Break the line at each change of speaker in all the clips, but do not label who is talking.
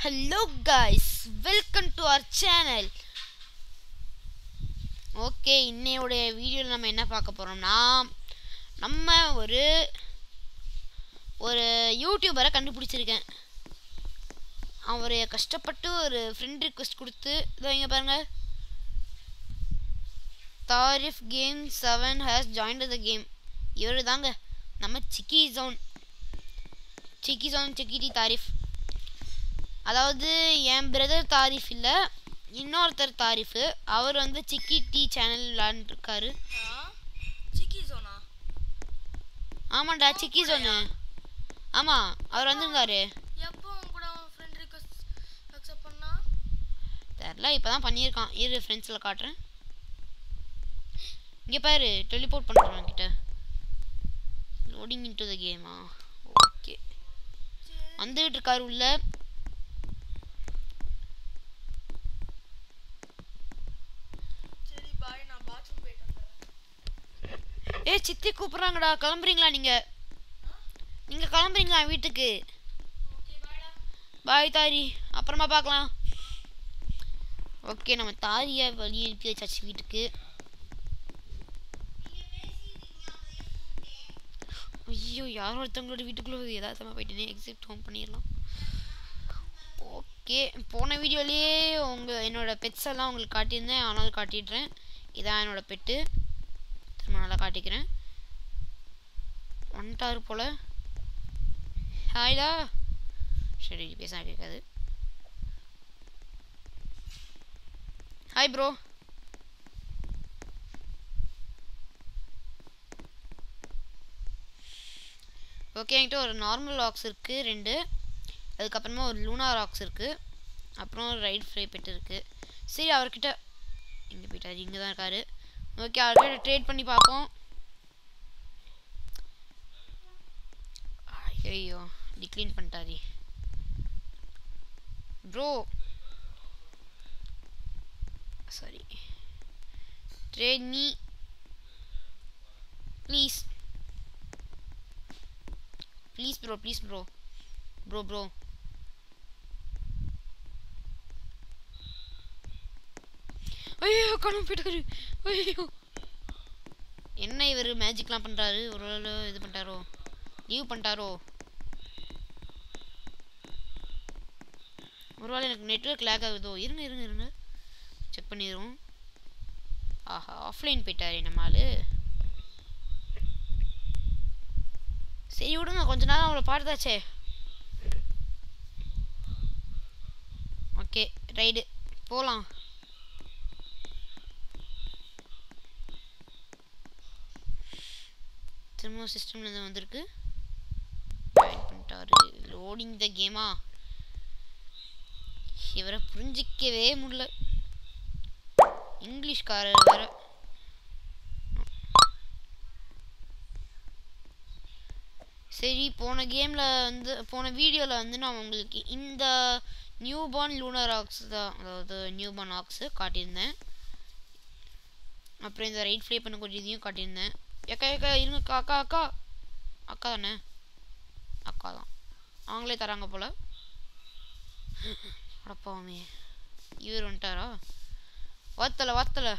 Hello guys welcome to our channel okay இன்னையோடைய வீடியோவில் நம்ம என்ன பார்க்க போகிறோம்னா நம்ம ஒரு ஒரு யூடியூபரை கண்டுபிடிச்சிருக்கேன் அவர் கஷ்டப்பட்டு ஒரு ஃப்ரெண்ட் ரிக்வெஸ்ட் கொடுத்து இதோ இங்கே பாருங்க தாரிஃப் game seven has joined the game இவர் தாங்க நம்ம சிக்கி ஜோன் சிக்கி ஜோன் சிக்கிடி தாரிஃப் அதாவது என் பிரதர் தாரிஃப் இல்லை இன்னொருத்தர் தாரிஃபு அவர் வந்து சிக்கி டீ சேனல் விளாண்டுருக்காரு
சிக்கி ஜோனா
ஆமாண்டா சிக்கி ஜோனு ஆமாம் அவர் வந்திருந்தாரு
எப்போ உன் கூட அவன் ஃப்ரெண்ட் ரிக்வெஸ்ட் அக்செப்ட் பண்ணா
தெரில இப்போ தான் பண்ணியிருக்கான் இரு ஃப்ரெண்ட்ஸில் காட்டுறேன் இங்கே பாரு டெலிபோர்ட் பண்ணுறேன் கிட்ட லோடிங் இன்டு த கேமா ஓகே வந்துகிட்டு இருக்காரு உள்ள
சரி பாய் நான் பாத்ரூம் போயிட்டு வந்துடுறேன்
ஏ சித்தி கூப்பிட்றாங்கடா கிளம்புறீங்களா நீங்கள் நீங்கள் கிளம்புறீங்களா வீட்டுக்கு
ஓகே பாய்டா
பாய் தாரி அப்புறமா பார்க்கலாம் ஓகே நம்ம தாரியை வழி அனுப்பி வச்சாச்சு வீட்டுக்கு ஐயோ யாரோ ஒருத்தவங்களோட வீட்டுக்குள்ளே ஏதாவது போயிட்டேனே எக்ஸிட் ஹோம் பண்ணிடலாம் ஓகே போன வீடியோலேயே உங்கள் என்னோட பெட்ஸ் எல்லாம் உங்களுக்கு காட்டியிருந்தேன் ஆனாலும் காட்டிடுறேன் இதான் என்னோட பெட்டு திரும்ப நல்லா காட்டிக்கிறேன் வந்துட்டாரு போல் ஹாய்டா சரி பேச கேட்காது ஹாய் ப்ரோ ஓகே என்கிட்ட ஒரு நார்மல் ராக்ஸ் இருக்குது ரெண்டு அதுக்கப்புறமா ஒரு லூனா ராக்ஸ் இருக்குது அப்புறம் ஒரு ரைட் ஃப்ரை பெட் இருக்குது சரி அவர்கிட்ட எங்கே போயிட்டாரு இங்கே தான் இருக்காரு ஓகே அவர்கிட்ட ட்ரேட் பண்ணி பார்ப்போம் ஐயோ டிக்ளீன் பண்ணிட்டாரு bro sorry trade me please please bro please bro bro bro ஐயோ காணாம போயிட்டாரு ஐயோ என்ன இவர் மேஜிக்லாம் பண்ணுறாரு ஒரு வேளை இது பண்ணிட்டாரோ லீவ் பண்ணிட்டாரோ ஒருவேளை எனக்கு நெட்ஒர்க் லேக் ஆகுதோ இருங்க இருங்க இருங்க செக் பண்ணிடுவோம் ஆஹா ஆஃப்லைன் போயிட்டாரு நம்ம ஆளு சரி விடுங்க கொஞ்ச நேரம் அவங்கள பாடுதாச்சே ஓகே ரைடு போகலாம் திரும்ப சிஸ்டம்லேருந்து வந்திருக்கு ஜாயின் பண்ணிட்டாரு லோடிங் த கேமா இவரை புரிஞ்சிக்கவே முடியல இங்கிலீஷ்காரர் வேற சரி போன கேமில் வந்து போன வீடியோவில் வந்து நான் உங்களுக்கு இந்த நியூ பார்ன் லூனர் ஆக்ஸ் தான் அதாவது நியூ பார்ன் ஆக்ஸு காட்டியிருந்தேன் அப்புறம் இந்த ரைட் ஃப்ளே பண்ண கொஞ்சம் இதையும் காட்டியிருந்தேன் ஏக்கா ஏக்கா இருங்க அக்கா அக்கா அக்கா அக்கா தானே அக்கா தான் அவங்களே தராங்க போல் அடப்பாவுமே இவர் வந்துட்டாரா வாத்தலை வாத்தலை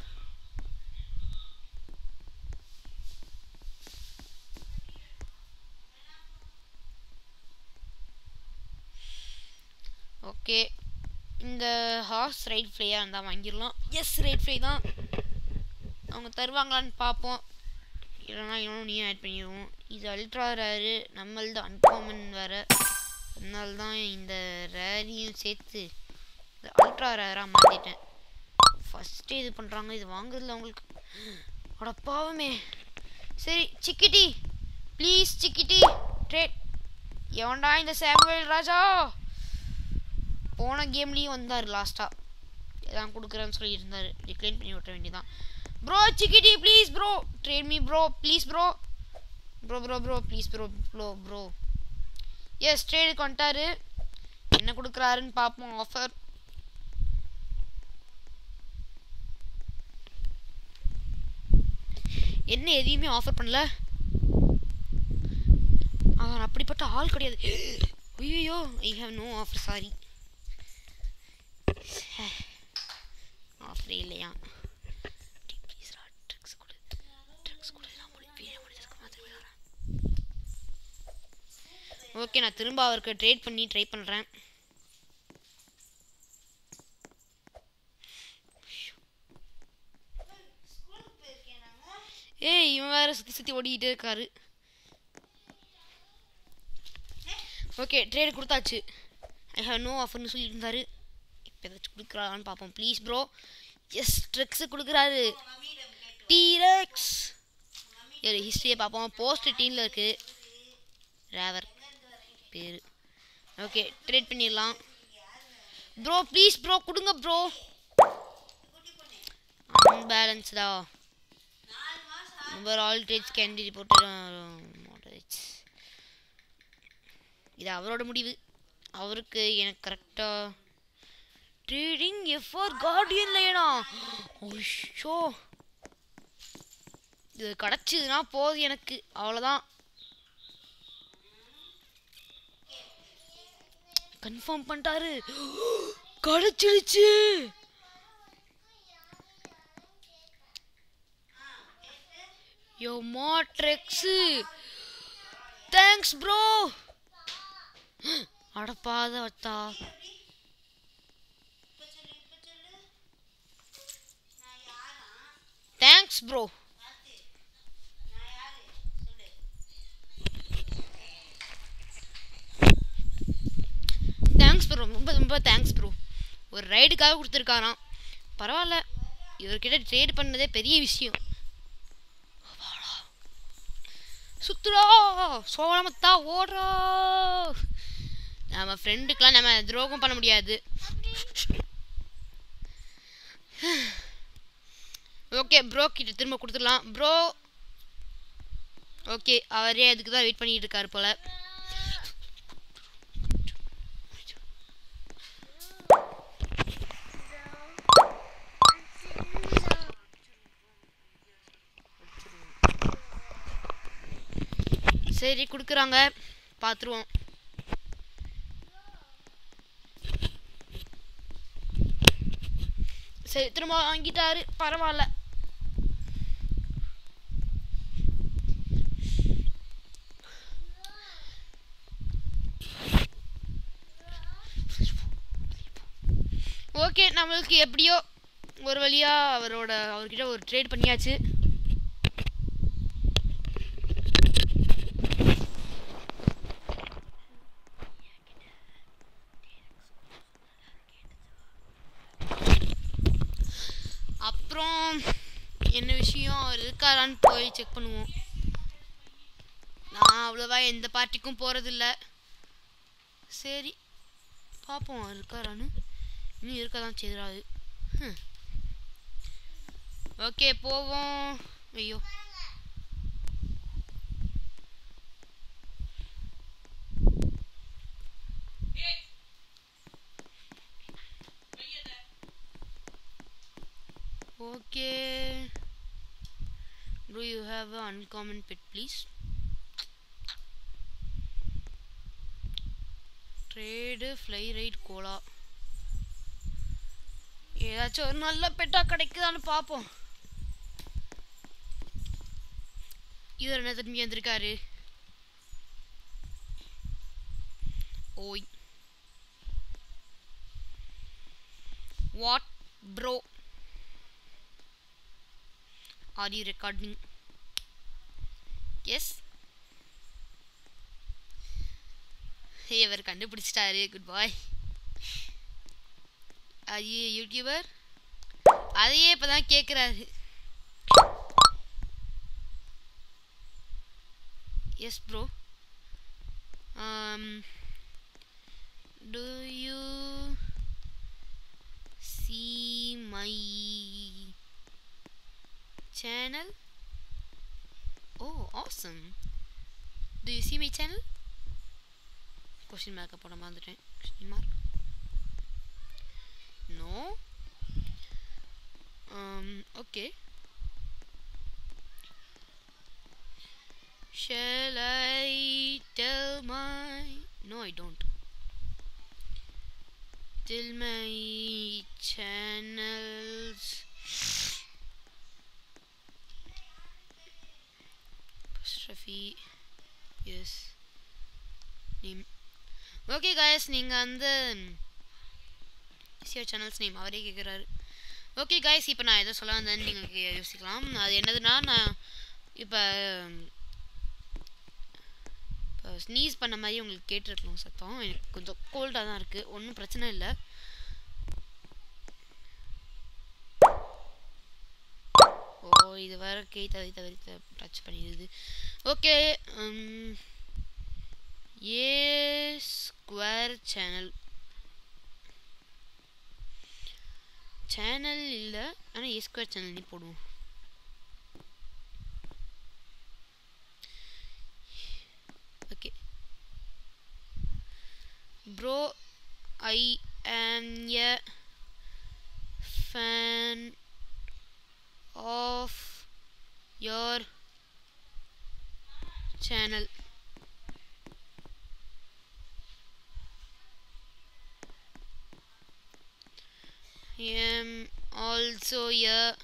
ஓகே இந்த ஹார்ஸ் ரைட் ஃப்ளையாக இருந்தால் வாங்கிடலாம் எஸ் ரைட் ஃப்ளை தான் அவங்க தருவாங்களான்னு பார்ப்போம் இல்லைனா இன்னும் நீயும் ஆட் பண்ணிடுவோம் இது அல்ட்ரா ரேரு நம்மளது அன்காமன் வேறு அதனால தான் இந்த ரேரையும் சேர்த்து இந்த அல்ட்ரா ரேராக மாற்றிட்டேன் ஃபஸ்ட்டு இது பண்ணுறாங்க இது வாங்குறதுல அவங்களுக்கு அட பாவமே சரி சிக்கிட்டி ப்ளீஸ் சிக்கிட்டி ட்ரேட் எவன்டா இந்த சாமுவேல் ராஜா போன கேம்லேயும் வந்தார் லாஸ்ட்டாக எல்லாம் கொடுக்குறேன்னு சொல்லி இருந்தார் டிக்ளைன் பண்ணி விட்ட வேண்டியதான் ப்ரோ சிக்கிட்டி please bro trade me bro please bro bro bro bro please bro bro bro yes ட்ரேடுக்கு வந்துட்டாரு என்ன கொடுக்குறாருன்னு பார்ப்போம் ஆஃபர் என்ன எதையுமே ஆஃபர் பண்ணல அவன் அப்படிப்பட்ட ஆள் கிடையாது ஐயோ I have no offer sorry ஆஃபரே இல்லையா ப்ளீஸ் ட்ரக்ஸ் கொடு ட்ரக்ஸ் கொடு நான் முடி வீடியோ முடிச்சதுக்கு மாத்திரம் வரேன் ஓகே நான் திரும்ப அவருக்கு ட்ரேட் பண்ணி ட்ரை பண்ணுறேன் ஏய் இவன் வேற சுற்றி சுற்றி ஓடிக்கிட்டே இருக்காரு ஓகே ட்ரேட் கொடுத்தாச்சு ஐ ஹவ் நோ ஆஃபர்னு சொல்லியிருந்தாரு இப்போ ஏதாச்சும் கொடுக்குறான்னு பார்ப்போம் ப்ளீஸ் ப்ரோ எஸ் ட்ரெக்ஸு கொடுக்குறாரு டீரெக்ஸ் ஒரு ஹிஸ்ட்ரியை பார்ப்போம் போஸ்ட் டீனில் இருக்குது ரேவர் பேர் ஓகே ட்ரேட் பண்ணிடலாம் ப்ரோ ப்ளீஸ் ப்ரோ கொடுங்க ப்ரோ அன்பேலன்ஸ்டா number all trades candy reported இது அவரோட முடிவு அவருக்கு எனக்கு கரெக்டாக ட்ரேடிங் எஃப்ஆர் கார்டியன் லைனா ஓஷோ இது கிடச்சிதுன்னா போதும் எனக்கு அவ்வளோதான் கன்ஃபார்ம் பண்ணிட்டாரு கிடச்சிடுச்சு யோ மாட்ரெக்ஸு தேங்க்ஸ் ப்ரோ அடப்பாத வத்தா தேங்க்ஸ் ப்ரோ தேங்க்ஸ் ப்ரோ ரொம்ப ரொம்ப தேங்க்ஸ் ப்ரோ ஒரு ரைடுக்காக கொடுத்துருக்காராம் பரவாயில்ல இவர்கிட்ட ட்ரேட் பண்ணதே பெரிய விஷயம் சுத்துறா சோழமத்தா ஓடுறா நம்ம ஃப்ரெண்டுக்கெலாம் நம்ம துரோகம் பண்ண முடியாது ஓகே ப்ரோ கிட்ட திரும்ப கொடுத்துடலாம் ப்ரோ ஓகே அவரே அதுக்கு தான் வெயிட் பண்ணிட்டு இருக்காரு போல சரி கொடுக்குறாங்க பார்த்துருவோம் சரி திரும்ப வாங்கிட்டாரு பரவாயில்ல ஓகே நம்மளுக்கு எப்படியோ ஒரு வழியா அவரோட அவர்கிட்ட ஒரு ட்ரேட் பண்ணியாச்சு அப்புறம் என்ன விஷயம் அவர் இருக்காரான்னு போய் செக் பண்ணுவோம் நான் அவ்வளோவா எந்த பார்ட்டிக்கும் போகிறதில்ல சரி பார்ப்போம் அவர் இருக்காரான்னு இன்னும் இருக்க தான் செய்கிறாரு ஓகே போவோம் ஐயோ Okay. Do you have an uncommon pet, please? Trade fly ride koala ஏதாச்சும் ஒரு நல்ல பெட்டா கிடைக்குதான்னு பார்ப்போம் இவர் என்ன திரும்பி வந்திருக்காரு ஓய் what bro Are you recording? Yes. Hey அவர் கண்டுபிடிச்சிட்டாரு குட் பாய் அது யூடியூபர் அதையே இப்போதான் கேட்குறாரு yes bro do you see my channel oh awesome do you see my channel question mark போட மறந்துட்டேன் question mark no um okay shall i tell my no i don't till my channels apostrophe yes name okay guys நீங்கள் வந்து சியோ channels name அவரே கேட்குறாரு okay guys இப்போ நான் எதை சொல்ல வந்தேன்னு நீங்கள் யோசிக்கலாம் அது என்னதுன்னா நான் இப்போ இப்போ ஸ்னீஸ் பண்ண மாதிரி உங்களுக்கு கேட்டிருக்கணும் சத்தம் எனக்கு கொஞ்சம் கோல்டாக தான் இருக்குது ஒன்றும் பிரச்சனை இல்லை ஓ இது வேற கை தவி தவறி டச் பண்ணிடுது okay A square channel channel இல்லை ஆனால் ஏ ஸ்கொயர் சேனல் நீ போடுவோம் okay bro I am a fan of your channel am also a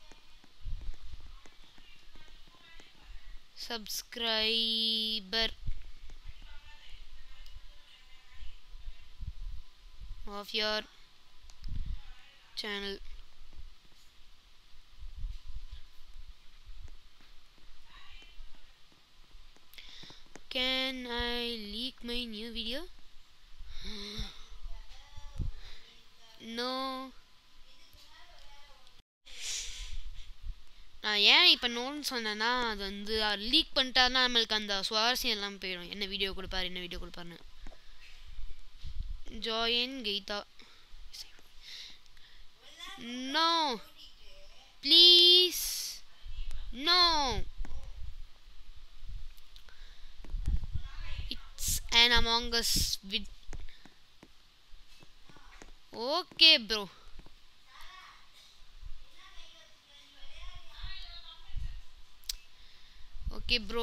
subscriber of your channel can i leak my new video no நான் ஏன் இப்போ நோன்னு சொன்னேன்னா அது வந்து லீக் பண்ணிட்டாருன்னா நம்மளுக்கு அந்த சுவாரஸ்யம் எல்லாம் போயிடும் என்ன வீடியோ கொடுப்பாரு என்ன வீடியோ கொடுப்பாருன்னு ஜாயின் கீதா no please no it's an among us vid okay bro okay bro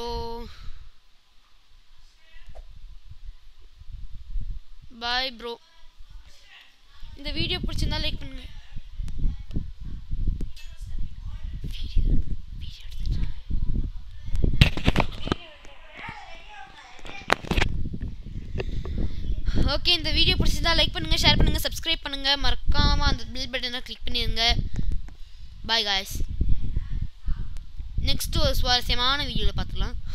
bye bro இந்த வீடியோ பிடிச்சிருந்தா லைக் பண்ணுங்க வீடியோ வீடியோ எடுத்துட்டு ஓகே இந்த வீடியோ பிடிச்சிருந்தா லைக் பண்ணுங்க ஷேர் பண்ணுங்க சப்ஸ்கிரைப் பண்ணுங்க மறக்காம அந்த பில் பட்டனை கிளிக் பண்ணிடுங்க பாய் காய்ஸ் நெக்ஸ்ட் ஒரு சுவாரஸ்யமான வீடியோவில் பார்த்துக்கலாம்